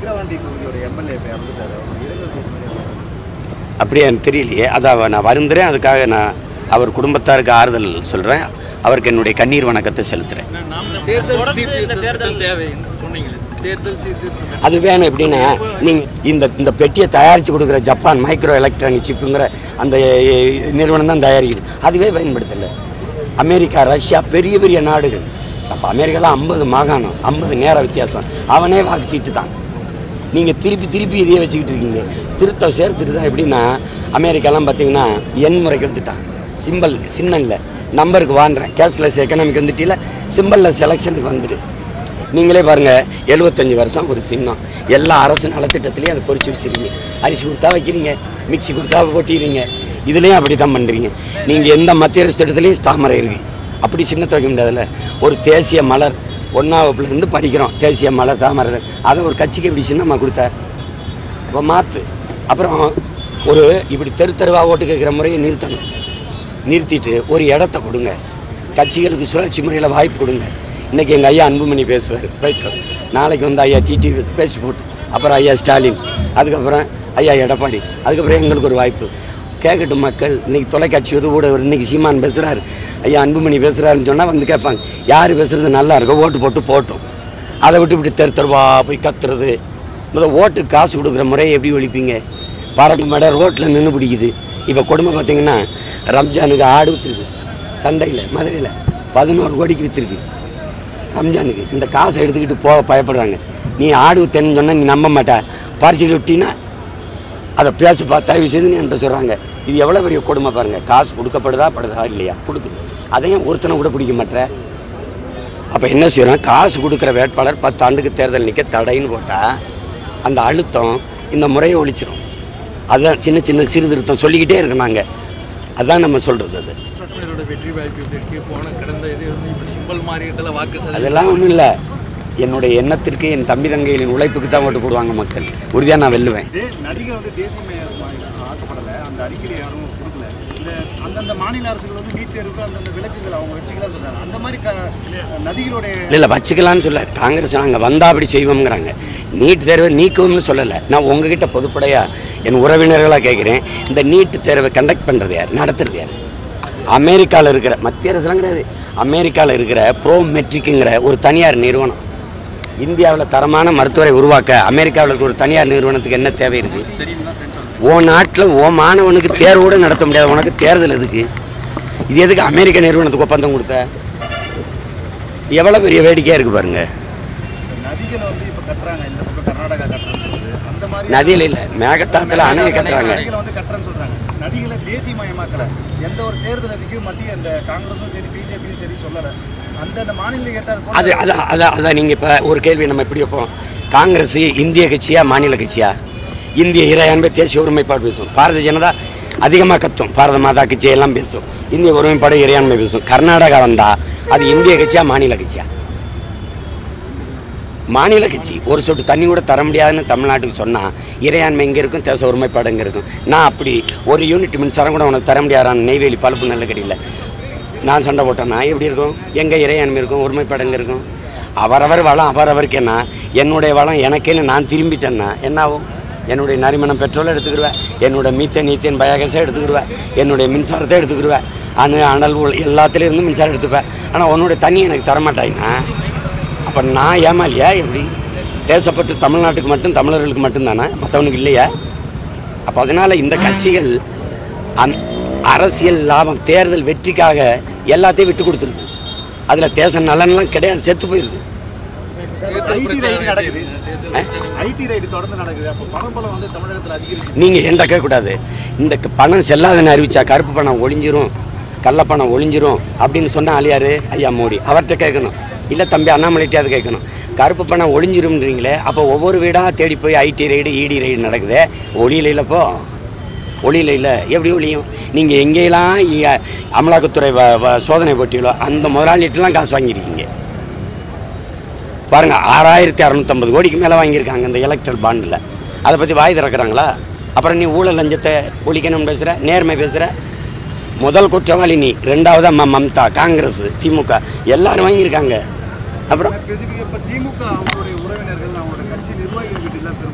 Vikravandi தொகுதியோட MLA இப்போ இறந்துட்டாரு அவர் இரங்கல் தீர்மானம் அப்படியே எனக்கு தெரியலையே அதான் நான் வருந்துறேன் அதுக்காக நான் அவர் குடும்பத்தாருக்கு ஆறுதல் சொல்கிறேன் அவருக்கு என்னுடைய கண்ணீர் வணக்கத்தை செலுத்துகிறேன் தேர்தல் சீர்திருத்த சட்டம் தேவை சொன்னீங்களே தேர்தல் சீர்திருத்த சட்டம் அது வேணும் எப்படின்னா நீங்கள் இந்த இந்த பெட்டியை தயாரித்து கொடுக்குற ஜப்பான் மைக்ரோ எலக்ட்ரானிக் சிப்புங்கிற அந்த நிறுவனம் தான் தயாரிக்குது அதுவே பயன்படுத்தலை அமெரிக்கா ரஷ்யா பெரிய பெரிய நாடுகள் அப்போ அமெரிக்காலாம் ஐம்பது மாகாணம் ஐம்பது நேர வித்தியாசம் அவனே வாக்கு சீட்டு தான் நீங்கள் திருப்பி திருப்பி இதையே வச்சுக்கிட்டு இருக்கீங்க திருத்தம் சேர்த்துட்டு தான் எப்படின்னா அமெரிக்காலாம் பார்த்தீங்கன்னா எண் முறைக்கு வந்துட்டான் சிம்பிள் சின்னம் இல்லை நம்பருக்கு வாங்குறேன் கேஷ்லெஸ் எக்கனாமிக் வந்துட்டில சிம்பிளில் செலெக்ஷனுக்கு வந்துடு நீங்களே பாருங்கள் எழுபத்தஞ்சு வருஷம் ஒரு சின்னம் எல்லா அரசு நலத்திட்டத்திலையும் அதை பொறிச்சு வச்சிருக்கீங்க அரிசி கொடுத்தா வைக்கிறீங்க மிக்ஸி கொடுத்தா கொட்டிடுறீங்க இதுலேயும் அப்படி தான் பண்ணுறீங்க நீங்கள் எந்த மத்திய அரசு திட்டத்துலையும் தாமரை இருக்குது அப்படி சின்னத்தை வைக்க முடியாதுல்ல ஒரு தேசிய மலர் ஒன்றாம் இருந்து படிக்கிறோம் தேசிய மலர் தாமரை அதை ஒரு கட்சிக்கு இப்படி சின்னமாக கொடுத்த அப்போ மாற்று அப்புறம் ஒரு இப்படி தெரு தெருவாக ஓட்டு கேட்குற முறையை நிறுத்தணும் நிறுத்திட்டு ஒரு இடத்த கொடுங்க கட்சிகளுக்கு சுழற்சி முறையில் வாய்ப்பு கொடுங்க இன்றைக்கி எங்கள் ஐயா அன்புமணி பேசுவார் போயிட்டு நாளைக்கு வந்து ஐயா டிடி பேசி போட்டு அப்புறம் ஐயா ஸ்டாலின் அதுக்கப்புறம் ஐயா எடப்பாடி அதுக்கப்புறம் எங்களுக்கு ஒரு வாய்ப்பு கேட்கட்டும் மக்கள் இன்னைக்கு தொலைக்காட்சி வந்து கூட ஒரு இன்னைக்கு சீமான் பேசுகிறாரு ஐயா அன்புமணி பேசுகிறாருன்னு சொன்னால் வந்து கேட்பாங்க யார் பேசுகிறது நல்லா இருக்கோ ஓட்டு போட்டு போட்டோம் அதை விட்டு இப்படி தெரு தெருவா போய் கத்துறது முதல் ஓட்டுக்கு காசு கொடுக்குற முறையை எப்படி ஒழிப்பீங்க பறக்கு மேடை ரோட்டில் நின்று பிடிக்குது இப்போ கொடுமை பார்த்தீங்கன்னா ரம்ஜானுக்கு ஆடு விற்றுருக்கு சந்தையில் மதுரையில் பதினோரு கோடிக்கு விற்றுருக்கு ரம்ஜானுக்கு இந்த காசை எடுத்துக்கிட்டு போக பயப்படுறாங்க நீ ஆடு வித்தேன்னு சொன்னால் நீ நம்ப மாட்ட பறிச்சுட்டு விட்டீங்கன்னா அதை பேசுப்பா தயவு செய்து என்கிட்ட சொல்கிறாங்க இது எவ்வளோ பெரிய கொடுமை பாருங்கள் காசு கொடுக்கப்படுதா படுதா இல்லையா கொடுக்குது அதையும் ஒருத்தனை கூட பிடிக்க மாட்டேற அப்போ என்ன செய்யறோம் காசு கொடுக்குற வேட்பாளர் பத்து ஆண்டுக்கு தேர்தல் நிற்க தடைன்னு போட்டால் அந்த அழுத்தம் இந்த முறையை ஒழிச்சிரும் அதுதான் சின்ன சின்ன சீர்திருத்தம் சொல்லிக்கிட்டே இருக்கோம் நாங்கள் அதான் நம்ம சொல்கிறது அது சட்டமேலோட வெற்றி வாய்ப்பு எப்படி இருக்கு போன கடந்த இது வந்து இப்போ சிம்பிள் மாறிட்டல வாக்கு சதவீதம் அதெல்லாம் ஒன்றும் இல்லை என்னுடைய எண்ணத்திற்கு என் தம்பி தங்கைகளின் உழைப்புக்கு தான் ஓட்டு போடுவாங்க மக்கள் உறுதியாக நான் வெல்லுவேன் தே நடிகை வந்து தேசியமய ஆக்கப்படலை அந்த அறிக்கையை யாரும் கொடுக்கல இந்த அந்தந்த மாநில அரசுகள் வந்து நீட் தேர்வுக்கு அந்தந்த விலக்குகள் அவங்க வச்சுக்கலாம் சொல்றாங்க அந்த மாதிரி க நடிகருடைய இல்லை இல்லை வச்சுக்கலான்னு சொல்ல காங்கிரஸ் நாங்கள் வந்தால் அப்படி செய்வோங்கிறாங்க நீட் தேர்வை நீக்குவோம்னு சொல்லலை நான் உங்ககிட்ட பொதுப்படையாக என் உறவினர்களாக கேட்குறேன் இந்த நீட் தேர்வை கண்டக்ட் பண்ணுறது யார் நடத்துறது யார் அமெரிக்காவில் இருக்கிற மத்திய அரசுலாம் கிடையாது அமெரிக்காவில் இருக்கிற ப்ரோ மெட்ரிக்குங்கிற ஒரு தனியார் நிறுவனம் இந்தியாவில் தரமான மருத்துவரை உருவாக்க அமெரிக்காவில் இருக்கிற ஒரு தனியார் நிறுவனத்துக்கு என்ன தேவை இருக்குது உன் நாட்டில் உன் மாணவனுக்கு தேர்வோடு நடத்த முடியாது உனக்கு தேர்தல் எதுக்கு இது எதுக்கு அமெரிக்க நிறுவனத்துக்கு ஒப்பந்தம் கொடுத்த எவ்வளோ பெரிய வேடிக்கையாக இருக்குது பாருங்க நதிகளை வந்து இப்போ கட்டுறாங்க இந்த பக்கம் கர்நாடகா கட்டுறேன்னு சொல்லுது அந்த மாதிரி நதியில் இல்லை மேகத்தாத்தில் அணையை கட்டுறாங்க நதிகளை வந்து கட்டுறேன்னு சொல்றாங்க நதிகளை தேசியமயமாக்கல எந்த ஒரு தேர்தல் அறிக்கையும் மத்திய இந்த காங்கிரஸும் சரி பிஜேபியும் சரி சொல்லலை அந்தந்த மாநில கேட்டார் போல அது அது அதான் அதான் நீங்கள் இப்போ ஒரு கேள்வி நம்ம எப்படி வைப்போம் காங்கிரஸ் இந்திய கட்சியா மாநில கட்சியா இந்திய இறையாண்மை தேசிய ஒருமைப்பாடு பேசும் பாரதிய ஜனதா அதிகமாக கத்தும் பாரத மாதா கட்சி எல்லாம் பேசும் இந்திய ஒருமைப்பாடு இறையாண்மை பேசும் கர்நாடகா வந்தால் அது இந்திய கட்சியா மாநில கட்சியா மாநில கட்சி ஒரு சொட்டு தண்ணி கூட தர முடியாதுன்னு தமிழ்நாட்டுக்கு சொன்னால் இறையாண்மை இங்கே இருக்கும் தேச ஒருமைப்பாடு இங்கே இருக்கும் நான் அப்படி ஒரு யூனிட் மின்சாரம் கூட உனக்கு தர முடியாதான்னு நெய்வேலி பழுப்பு நல்லகரியில் நான் சண்டை போட்டேன்னா எப்படி இருக்கும் எங்கே இறையாண்மை இருக்கும் ஒருமைப்பாடு எங்கே இருக்கும் அவரவர் வளம் அவரவருக்கு என்ன என்னுடைய வளம் எனக்கேன்னு நான் திரும்பிட்டேன்னா என்ன ஆகும் என்னுடைய நரிமணம் பெட்ரோலை எடுத்துக்கிடுவேன் என்னோட மீத்தேன் ஈத்தேன் பயோகேஸை எடுத்துக்கிடுவேன் என்னுடைய மின்சாரத்தை எடுத்துக்கிடுவேன் அணு அனல் உள் எல்லாத்துலேயும் இருந்து மின்சாரம் எடுத்துப்பேன் ஆனால் உன்னுடைய தண்ணி எனக்கு தரமாட்டாயின்னா அப்போ நான் ஏமாலியா எப்படி தேசப்பட்டு தமிழ்நாட்டுக்கு மட்டும் தமிழர்களுக்கு மட்டும்தானே மற்றவனுக்கு இல்லையா அப்போ அதனால் இந்த கட்சிகள் அந் அரசியல் லாபம் தேர்தல் வெற்றிக்காக எல்லாத்தையும் விட்டு கொடுத்துருது அதில் தேச நலன்லாம் கிடையாது செத்து போயிடுது ஐடி ரைடு நடக்குது ஐடி ரைடு தொடர்ந்து நடக்குது அப்போ பணம் பலம் வந்து தமிழகத்தில் அதிகரிச்சு நீங்கள் என்கிட்ட கேட்கக்கூடாது இந்த க- பணம் செல்லாதுன்னு அறிவிச்சா கருப்பு பணம் ஒளிஞ்சிரும் கள்ளப்பணம் ஒளிஞ்சிரும் அப்படின்னு சொன்ன ஆளியார் ஐயா மோடி அவர்கிட்ட கேட்கணும் இல்லை தம்பி அண்ணாமலைகிட்டயாவது கேட்கணும் கருப்பு பணம் ஒளிஞ்சிரும்ன்றீங்களே அப்போ ஒவ்வொரு வீடாக தேடி போய் ஐடி ரைடு இடி ரைடு நடக்குதே ஒளியில இல்லைப்போ ஒளியில இல்லை எப்படி ஒளியும் நீங்கள் எங்கேயெல்லாம் இ- அமலாக்கத்துறை வ வ- சோதனை போட்டிகளோ அந்த முதலாளிகிட்டலாம் காசு வாங்கியிருக்கீங்க பாருங்க ஆறாயிரத்தி அறநூற்றம்பது கோடிக்கு மேலே வாங்கியிருக்காங்க இந்த எலக்ட்ரல் பாண்டில் அதை பற்றி வாய் திறக்கிறாங்களா அப்புறம் நீ ஊழல் லஞ்சத்தை ஒழிக்கணும்னு பேசுகிற நேர்மை பேசுகிற முதல் குற்றவாளி நீ ரெண்டாவது அம்மா மம்தா காங்கிரஸ் திமுக எல்லாரும் வாங்கியிருக்காங்க அப்புறம் ஸ்பெசிஃபிக் இப்போ திமுக அவங்களுடைய உறவினர்கள் அவங்களோட கட்சி நிர்வாகிகள் வீட்டில்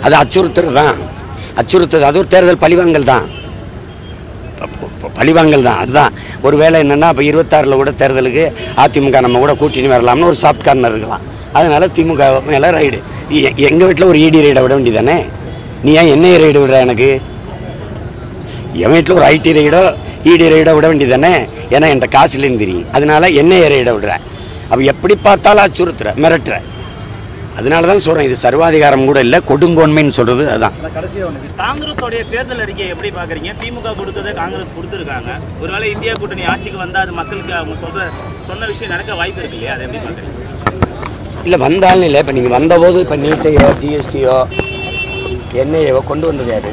அது அச்சுறுத்தல் தான் அச்சுறுத்தல் அது ஒரு தேர்தல் பழிவாங்கல் தான் ப- ப- ப- பழிவாங்கல் தான் அதுதான் ஒரு வேளை என்னென்னா இப்போ இருபத்தாறில் கூட தேர்தலுக்கு அதிமுக நம்ம கூட கூட்டணி வரலாம்னு ஒரு சாஃப்ட் கார்னர் இருக்கலாம் அதனால திமுக மேலே ரைடு எங்கள் வீட்டில் ஒரு இடி ரைடை விட வேண்டியதானே நீ ஏன் என்னைய ரைடு விடுற எனக்கு என் வீட்டில் ஒரு ஐடி ரைடோ இடி ரைடோ விட வேண்டியதானே ஏன்னா என்கிட்ட காசு இல்லைன்னு தெரியும் அதனால என்னைய ரைடை விடுறேன் அப்போ எப்படி பார்த்தாலும் அச்சுறுத்துற மிரட்டுற அதனால தான் சொல்கிறேன் இது சர்வாதிகாரம் கூட இல்லை கொடுங்கோன்மைன்னு சொல்கிறது அதுதான் அதான் கடைசியாக ஒன்று காங்கிரஸோடைய தேர்தல் அறிக்கையை எப்படி பாக்குறீங்க திமுக கொடுத்ததை காங்கிரஸ் கொடுத்துருக்காங்க ஒருவேளை இந்தியா கூட்டணி ஆட்சிக்கு வந்தா அது மக்களுக்கு அவங்க சொல்ற சொன்ன விஷயம் நடக்க வாய்ப்பு இருக்கு இல்லையா அதை எப்படி பாக்குறீங்க இல்லை வந்தாலும் இல்லை இப்போ நீங்கள் வந்தபோது இப்போ நீட்டையோ ஜிஎஸ்டியோ என்ஐஏவோ கொண்டு வந்தது யாரு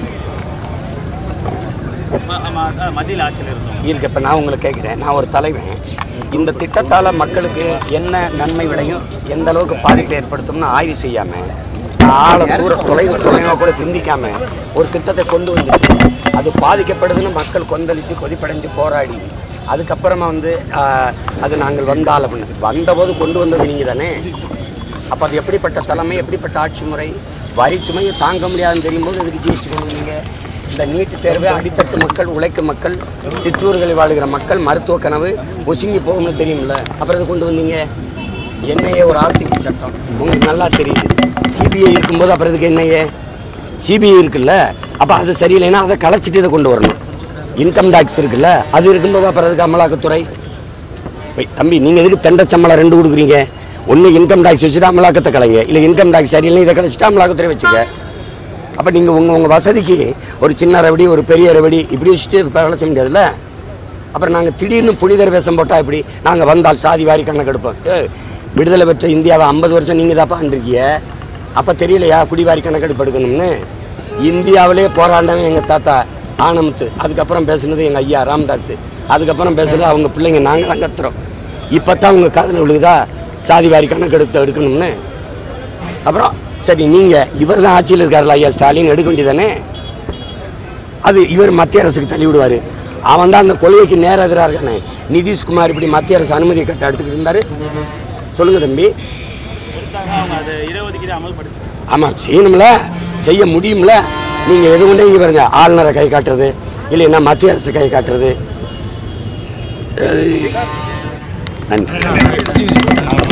ம- ஆமா, அதான் மத்தியில் ஆட்சியில் இருந்தோம் இருக்கு இப்போ நான் உங்களை கேட்குறேன் நான் ஒரு தலைவன் இந்த திட்டத்தால் மக்களுக்கு என்ன நன்மை விளையும் எந்த அளவுக்கு பாதிப்பை ஏற்படுத்தும்னு ஆய்வு செய்யாமல் ஆழ தூர தொலைவு தொலைவாக கூட சிந்திக்காம ஒரு திட்டத்தை கொண்டு வந்துட்டு அது பாதிக்கப்படுதுன்னு மக்கள் கொந்தளித்து கொதிப்படைஞ்சு போராடி அதுக்கப்புறமா வந்து ஆஹ், அது நாங்கள் வந்தால் அப்படின்னு வந்தபோது கொண்டு வந்தது நீங்கள் தானே அப்போ அது எப்படிப்பட்ட தலைமை எப்படிப்பட்ட ஆட்சி முறை வரி சுமையை தாங்க முடியாதுன்னு தெரியும் போது இதுக்கு ஜிஎஸ்டி கொண்டு வந்தீங்க இந்த நீட்டு தேர்வை அடித்தட்டு மக்கள் உழைக்கும் மக்கள் சிற்றூர்களில் வாழுகிற மக்கள் மருத்துவ கனவு ஒசுங்கி போகும்னு தெரியும்ல அப்புறம் இது கொண்டு வந்தீங்க என்ஐஏ ஒரு ஆர்த்திக சட்டம் உங்களுக்கு நல்லா தெரியுது சிபிஐ இருக்கும்போது அப்புறம் இதுக்கு என்ஐஏ சிபிஐ இருக்குல்ல அப்போ அது சரியில்லைன்னா அதை கலைச்சிட்டு இதை கொண்டு வரணும் இன்கம் டேக்ஸ் இருக்குல்ல அது இருக்கும்போது அப்புறம் அதுக்கு அமலாக்கத்துறை போய், தம்பி நீங்கள் எதுக்கு தெண்ட சம்பளம் ரெண்டு கொடுக்குறீங்க ஒன்று இன்கம் டேக்ஸ் வச்சுட்டு அமலாக்கத்தை கலைங்க இல்லை இன்கம் டேக்ஸ் சரியில்லை இதை கழிச்சிட்டு அமலாக்கத்துறை வச்சுக்க அப்போ நீங்கள் உங்கள் உங்கள் வசதிக்கு ஒரு சின்ன ரெவடி ஒரு பெரிய ரெவடி இப்படி வச்சுட்டு இப்போ வேலை செய்ய முடியாதுல்ல அப்புறம் நாங்கள் திடீர்னு புனிதர் வேஷம் போட்டால் இப்படி நாங்கள் வந்தால் சாதி வாரி கணக்கெடுப்போம் ஏ விடுதலை பெற்ற இந்தியாவை ஐம்பது வருஷம் நீங்கள் தாப்பா ஆண்டிருக்கீங்க அப்போ தெரியலையா குடிவாரி கணக்கெடுப்பு எடுக்கணும்னு இந்தியாவிலே போராண்டவன் எங்கள் தாத்தா ஆனமுத்து அதுக்கப்புறம் பேசுனது எங்கள் ஐயா ராமதாஸ் அதுக்கப்புறம் பேசுனது அவங்க பிள்ளைங்க நாங்கள் தான் கத்துறோம் இப்போ தான் உங்கள் காதில் விழுகுதா சாதி வாரி கணக்கெடுத்து எடுக்கணும்னு அப்புறம் சரி நீங்கள் இவர் தான் ஆட்சியில் இருக்காருல்ல ஐயா ஸ்டாலின் எடுக்க வேண்டியதானே அது இவர் மத்திய அரசுக்கு தள்ளி விடுவார் அவன் தான் அந்த கொள்கைக்கு நேர எதிராக இருக்கானே நிதிஷ்குமார் இப்படி மத்திய அரசு அனுமதி கட்ட எடுத்துக்கிட்டு இருந்தார் சொல்லுங்க தம்பி கொடுத்தாங்க அவங்க அதை இடஒதுக்கீடு அமல்படுத்தி ஆமாம் செய்யணும்ல செய்ய முடியும்ல நீங்கள் எது கொண்டே இங்கே பாருங்க ஆளுநரை கை காட்டுறது இல்லைன்னா மத்திய அரசு கை காட்டுறது அஹ் நன்றி